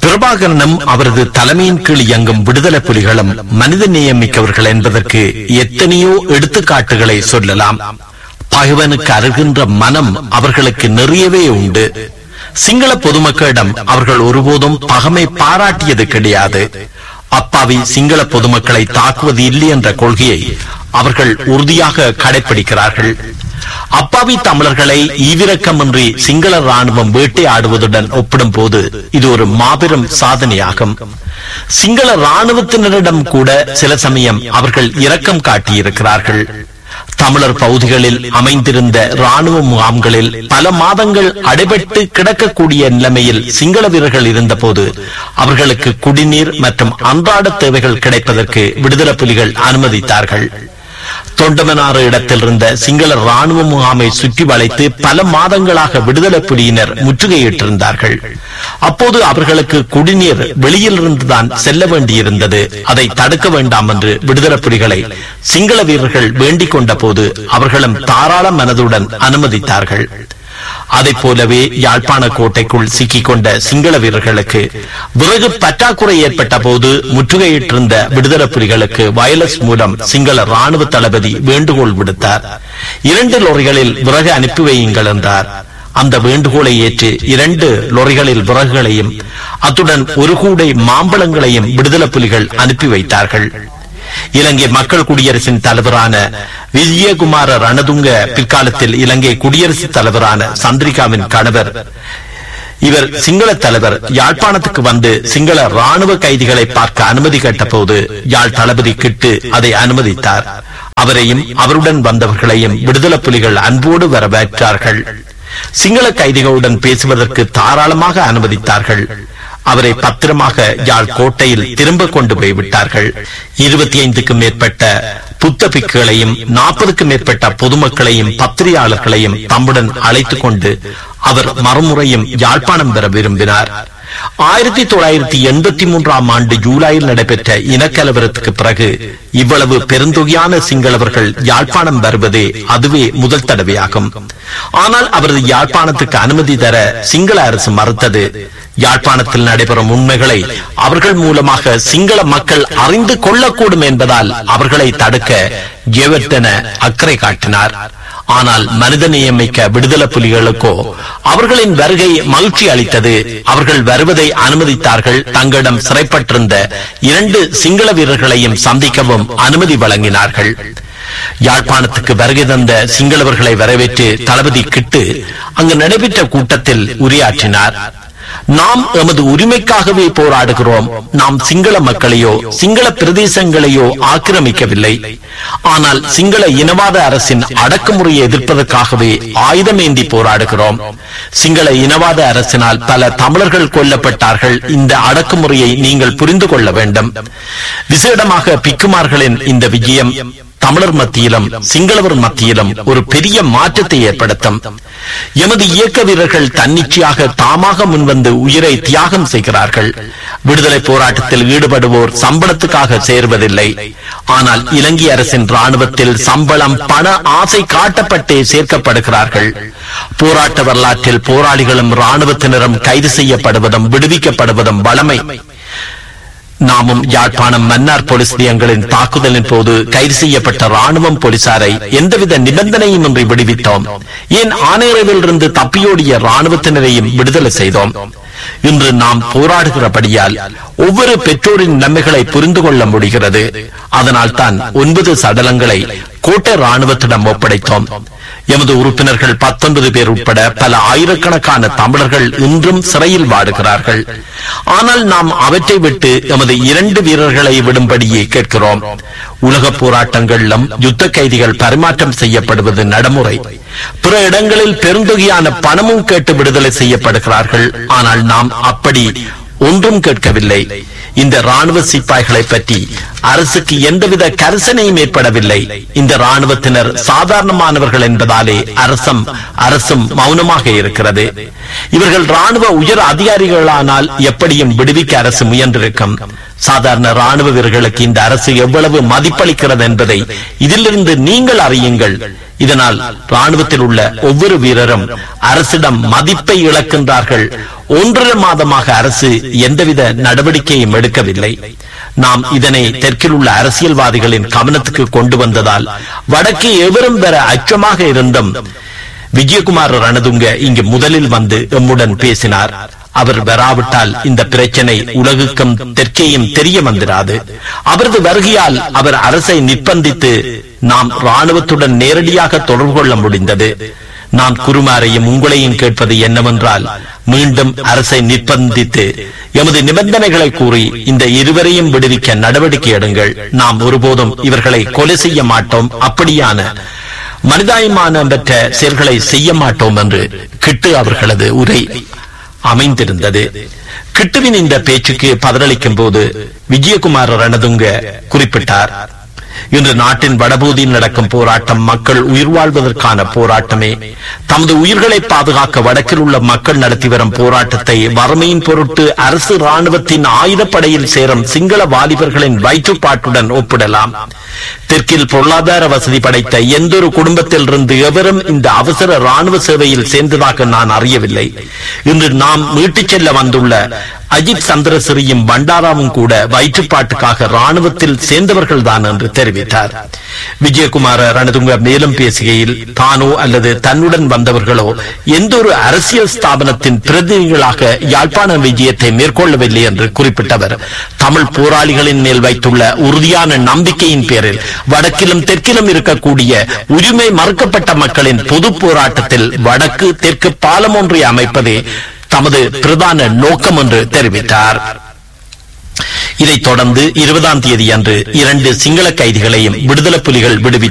பிரபாகரனும் அவரது தலைமையின் கீழ் இயங்கும் விடுதலை புலிகளும் மனித நேயமிக்கவர்கள் என்பதற்கு எத்தனையோ எடுத்துக்காட்டுகளை சொல்லலாம் பகைவனுக்கு அருகின்ற மனம் அவர்களுக்கு நிறையவே உண்டு சிங்கள பொதுமக்களிடம் அவர்கள் ஒருபோதும் பகமை பாராட்டியது கிடையாது அப்பாவி சிங்கள பொதுமக்களை தாக்குவது இல்லை என்ற கொள்கையை அவர்கள் உறுதியாக கடைபிடிக்கிறார்கள் அப்பாவி தமிழர்களை ஈவிரக்கமின்றி சிங்கள ராணுவம் வேட்டையாடுவதுடன் ஒப்பிடும்போது இது ஒரு மாபெரும் சாதனையாகும் சிங்கள ராணுவத்தினரிடம் கூட சில சமயம் அவர்கள் இரக்கம் காட்டியிருக்கிறார்கள் தமிழர் பகுதிகளில் அமைந்திருந்த ராணுவ முகாம்களில் பல மாதங்கள் அடைபட்டு கிடக்கக்கூடிய நிலைமையில் சிங்கள வீரர்கள் இருந்தபோது அவர்களுக்கு குடிநீர் மற்றும் அன்றாட தேவைகள் கிடைப்பதற்கு விடுதலை புலிகள் அனுமதித்தார்கள் தொண்டமனாறு இடத்தில் இருந்த சிங்கள ராணுவ முகாமை சுற்றி வளைத்து பல மாதங்களாக விடுதலை புலியினர் முற்றுகையிட்டிருந்தார்கள் அப்போது அவர்களுக்கு குடிநீர் வெளியில் இருந்துதான் செல்ல வேண்டியிருந்தது அதை தடுக்க வேண்டாம் என்று விடுதலை புலிகளை சிங்கள வீரர்கள் வேண்டிக் கொண்ட போது அவர்களும் தாராள மனதுடன் அனுமதித்தார்கள் அதைப் போலவே யாழ்ப்பாண கோட்டைக்குள் சிக்கிக் கொண்ட சிங்கள வீரர்களுக்கு விறகு பற்றாக்குறை ஏற்பட்ட போது முற்றுகையிட்டிருந்த விடுதலை புலிகளுக்கு வயலஸ் மூலம் சிங்கள ராணுவ தளபதி வேண்டுகோள் விடுத்தார் இரண்டு லொரிகளில் விறகு அனுப்பி வையுங்கள் என்றார் அந்த வேண்டுகோளை ஏற்று இரண்டு லொரிகளில் விறகுகளையும் அத்துடன் ஒரு கூடை மாம்பழங்களையும் விடுதலை புலிகள் அனுப்பி வைத்தார்கள் இலங்கை மக்கள் குடியரசின் தலைவரான விஜயகுமார ரணதுங்க பிற்காலத்தில் இலங்கை குடியரசுத் தலைவரான சந்திரிகாவின் கணவர் இவர் சிங்கள தலைவர் யாழ்ப்பாணத்துக்கு வந்து சிங்கள ராணுவ கைதிகளை பார்க்க அனுமதி கேட்டபோது யாழ் தளபதி கிட்டு அதை அனுமதித்தார் அவரையும் அவருடன் வந்தவர்களையும் விடுதலை புலிகள் அன்போடு வரவேற்றார்கள் சிங்கள கைதிகளுடன் பேசுவதற்கு தாராளமாக அனுமதித்தார்கள் அவரை பத்திரமாக யாழ் கோட்டையில் திரும்ப கொண்டு போய் விட்டார்கள் இருபத்தி ஐந்துக்கும் மேற்பட்ட புத்த பிக்குகளையும் நாற்பதுக்கும் மேற்பட்ட பொதுமக்களையும் பத்திரிகையாளர்களையும் தம்முடன் அழைத்துக் கொண்டு அவர் மறுமுறையும் யாழ்ப்பாணம் பெற விரும்பினார் ஆயிரத்தி தொள்ளாயிரத்தி எண்பத்தி மூன்றாம் ஆண்டு ஜூலையில் நடைபெற்ற இனக்கலவரத்துக்கு பிறகு இவ்வளவு பெருந்தொகையான சிங்களவர்கள் யாழ்ப்பாணம் வருவதே அதுவே முதல் தடவையாகும் ஆனால் அவரது யாழ்ப்பாணத்துக்கு அனுமதி தர சிங்கள அரசு மறுத்தது யாழ்ப்பாணத்தில் நடைபெறும் உண்மைகளை அவர்கள் மூலமாக சிங்கள மக்கள் அறிந்து கொள்ளக்கூடும் என்பதால் அவர்களை தடுக்க ஜெவர்தன அக்கறை காட்டினார் ஆனால் மனித நியமிக்க விடுதலை புலிகளுக்கோ அவர்களின் வருகை மகிழ்ச்சி அளித்தது அவர்கள் வருவதை அனுமதித்தார்கள் தங்களிடம் சிறைப்பட்டிருந்த இரண்டு சிங்கள வீரர்களையும் சந்திக்கவும் அனுமதி வழங்கினார்கள் யாழ்ப்பாணத்துக்கு வருகை தந்த சிங்களவர்களை வரவேற்று தளபதி கிட்டு அங்கு நடைபெற்ற கூட்டத்தில் உரையாற்றினார் நாம் எமது உரிமைக்காகவே போராடுகிறோம் நாம் சிங்கள மக்களையோ சிங்கள பிரதேசங்களையோ ஆக்கிரமிக்கவில்லை ஆனால் சிங்கள இனவாத அரசின் அடக்குமுறையை எதிர்ப்பதற்காகவே ஆயுதமேந்தி போராடுகிறோம் சிங்கள இனவாத அரசினால் பல தமிழர்கள் கொல்லப்பட்டார்கள் இந்த அடக்குமுறையை நீங்கள் புரிந்து கொள்ள வேண்டும் விசேடமாக பிக்குமார்களின் இந்த விஜயம் தமிழர் மத்தியிலும் சிங்களவர் மத்தியிலும் ஒரு பெரிய மாற்றத்தை ஏற்படுத்தும் எமது இயக்க வீரர்கள் தன்னிச்சையாக தாமாக முன்வந்து உயிரை தியாகம் செய்கிறார்கள் விடுதலை போராட்டத்தில் ஈடுபடுவோர் சம்பளத்துக்காக சேர்வதில்லை ஆனால் இலங்கை அரசின் ராணுவத்தில் சம்பளம் பண ஆசை காட்டப்பட்டே சேர்க்கப்படுகிறார்கள் போராட்ட வரலாற்றில் போராளிகளும் ராணுவத்தினரும் கைது செய்யப்படுவதும் விடுவிக்கப்படுவதும் வளமை நாமும் யாழ்ப்பாணம் மன்னார் போலீஸ் நிலையங்களின் தாக்குதலின் போது கைது செய்யப்பட்ட ராணுவம் போலீசாரை எந்தவித நிபந்தனையும் இன்றி விடுவித்தோம் ஏன் ஆணையரவில் இருந்து தப்பியோடிய ராணுவத்தினரையும் விடுதலை செய்தோம் இன்று நாம் போராடுகிறபடியால் ஒவ்வொரு பெற்றோரின் நிலைமைகளை புரிந்து கொள்ள முடிகிறது அதனால் தான் ஒன்பது சடலங்களை கோட்டை ராணுவத்திடம் ஒப்படைத்தோம் எமது உறுப்பினர்கள் பத்தொன்பது பேர் உட்பட பல ஆயிரக்கணக்கான தமிழர்கள் இன்றும் சிறையில் வாடுகிறார்கள் ஆனால் நாம் அவற்றை விட்டு எமது இரண்டு வீரர்களை விடும்படியே கேட்கிறோம் உலக போராட்டங்களிலும் யுத்த கைதிகள் பரிமாற்றம் செய்யப்படுவது நடைமுறை பிற இடங்களில் பெருந்தொகையான பணமும் கேட்டு விடுதலை செய்யப்படுகிறார்கள் ஆனால் நாம் அப்படி ஒன்றும் கேட்கவில்லை இந்த ராணுவ சிப்பாய்களை பற்றி அரசுக்கு எந்தவித கரிசனையும் ஏற்படவில்லை இந்த ராணுவத்தினர் சாதாரணமானவர்கள் என்பதாலே அரசும் அரசும் மௌனமாக இருக்கிறது இவர்கள் ராணுவ உயர் அதிகாரிகளானால் எப்படியும் விடுவிக்க அரசு முயன்றிருக்கும் சாதாரண ராணுவ வீரர்களுக்கு இந்த அரசு எவ்வளவு மதிப்பளிக்கிறது என்பதை இதிலிருந்து நீங்கள் அறியுங்கள் இதனால் ராணுவத்தில் உள்ள ஒவ்வொரு வீரரும் அரசிடம் மதிப்பை இழக்கின்றார்கள் ஒன்றரை மாதமாக அரசு எந்தவித நடவடிக்கையும் எடுக்கவில்லை நாம் இதனை தெற்கில் உள்ள அரசியல்வாதிகளின் கவனத்துக்கு கொண்டு வந்ததால் வடக்கே எவரும் பெற அச்சமாக இருந்தும் விஜயகுமார் ரணதுங்க இங்கு முதலில் வந்து எம்முடன் பேசினார் அவர் வராவிட்டால் இந்த பிரச்சனை உலகுக்கும் தெற்கேயும் தெரிய வந்திராது அவரது வருகையால் அவர் அரசை நிர்பந்தித்து நாம் ராணுவத்துடன் நேரடியாக தொடர்பு கொள்ள முடிந்தது நான் குருமாரையும் உங்களையும் கேட்பது என்னவென்றால் மீண்டும் அரசை நிர்பந்தித்து எமது நிபந்தனைகளை கூறி இந்த இருவரையும் விடுவிக்க நடவடிக்கை எடுங்கள் நாம் ஒருபோதும் இவர்களை கொலை செய்ய மாட்டோம் அப்படியான மனிதாயமானம் பெற்ற செயல்களை செய்ய மாட்டோம் என்று கிட்டு அவர்களது உரை அமைந்திருந்தது கிட்டுவின் இந்த பேச்சுக்கு பதிலளிக்கும் போது விஜயகுமார் ரணதுங்க குறிப்பிட்டார் இன்று நாட்டின் வடபகுதியில் நடக்கும் போராட்டம் மக்கள் உயிர் வாழ்வதற்கான போராட்டமே தமது உயிர்களை பாதுகாக்க வடக்கில் உள்ள மக்கள் நடத்தி வரும் போராட்டத்தை வறுமையின் பொருட்டு அரசு ராணுவத்தின் ஆயுதப்படையில் சேரும் சிங்கள வாலிபர்களின் வயிற்றுப்பாட்டுடன் ஒப்பிடலாம் தெற்கில் பொருளாதார வசதி படைத்த எந்தொரு குடும்பத்தில் இருந்து எவரும் இந்த அவசர ராணுவ சேவையில் சேர்ந்ததாக நான் அறியவில்லை இன்று நாம் மீட்டுச் செல்ல வந்துள்ள அஜித் சந்திரசிறியும் பண்டாராவும் கூட வயிற்றுப்பாட்டுக்காக ராணுவத்தில் சேர்ந்தவர்கள் தான் என்று தெரிவித்தார் விஜயகுமார ரணதுங்க மேலும் பேசுகையில் தானோ அல்லது தன்னுடன் வந்தவர்களோ எந்த ஒரு அரசியல் ஸ்தாபனத்தின் பிரதிநிதிகளாக யாழ்ப்பாண விஜயத்தை மேற்கொள்ளவில்லை என்று குறிப்பிட்டவர் தமிழ் போராளிகளின் மேல் வைத்துள்ள உறுதியான நம்பிக்கையின் பேரில் வடக்கிலும் தெற்கிலும் இருக்கக்கூடிய உரிமை மறுக்கப்பட்ட மக்களின் பொது போராட்டத்தில் வடக்கு தெற்கு பாலம் ஒன்றை அமைப்பதே தமது பிரதான நோக்கம் என்று தெரிவித்தார் இதைத் தொடர்ந்து இருபதாம் தேதி அன்று இரண்டு சிங்கள கைதிகளையும் விடுதலை புலிகள் விடுவித்தார்